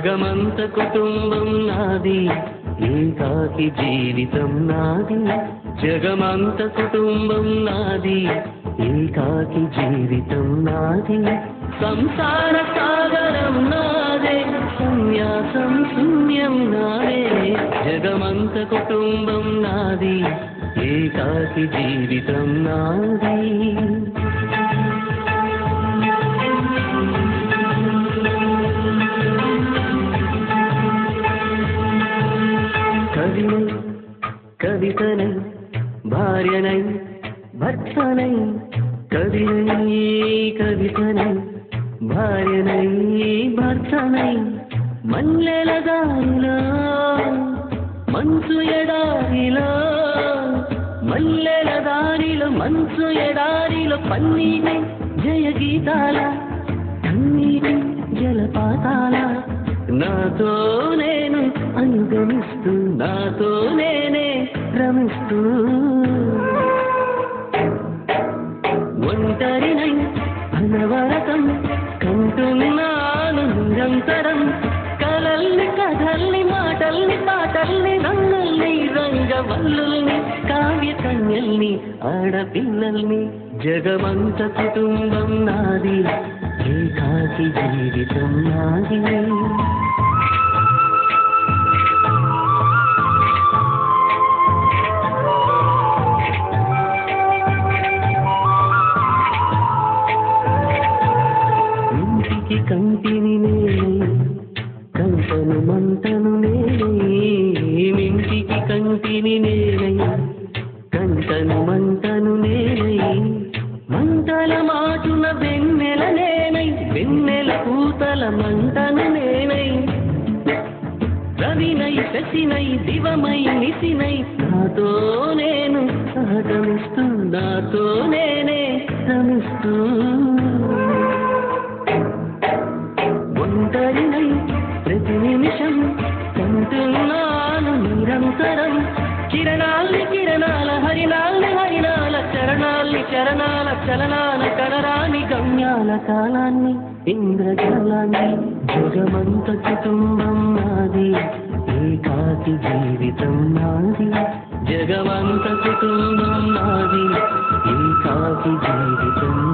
జగమంత కుటుంబం నాది ఏకాకి జీవితం నాది జగమంత కుటుంబం నాది ఏకాకి జీవితం నాది సంసార సాగరం నాదే సన్యాసం శూన్యం నాదే జగమంత కుటుంబం నాది ఏకాకి జీవితం నాది కవినై కవితనై భార్యనై భర్తనై కవినై కవితనై భార్యనై భర్తనై మల్లెల దారిలో మంచు ఎడారిలో మల్లెల దారిలో మంచు ఎడారిలో పన్నీటి జయ గీతాల కన్నీటి జలపాతాల నాతో నేను అనుగమిస్తూ నాతో నేనే రమిస్తూ ఒంటరినై అనవరతం కంటున్నాను నిరంతరం కలల్ని కథల్ని మాటల్ని పాటల్ని రంగుల్ని రంగవల్లుల్ని కావ్య కన్యల్ని ఆడపిల్లల్ని జగమంత కుటుంబం నాది ఏకాకి జీవితం నాది ఇంటికి కంటిని నేనే కంటను మంటను నేనే ఇంటికి కంటిని నేనే కంటను మంటను నేనే మంటల మాటున వెన్నెల నేనై వెన్నెల పూతల మంటను నేనై రవినై శశినై దివమై నిసినై నాతో నేను సహగమిస్తూ నాతో నేనే రమిస్తూ ఒంటరినై ప్రతి నిమిషం కంటున్నాను నిరంతరం కిరణాల్ని కిరణాల హరినాల్ని హరినాల చరణాల్ని చరణాల చలనాల కనరాని గమ్యాల కాలాన్ని ఇంద్రజాలాన్ని జగమంత కుటుంబం నాది ఏకాకి జీవితం నాది జగమంత కుటుంబం నాది ఏకాకి జీవితం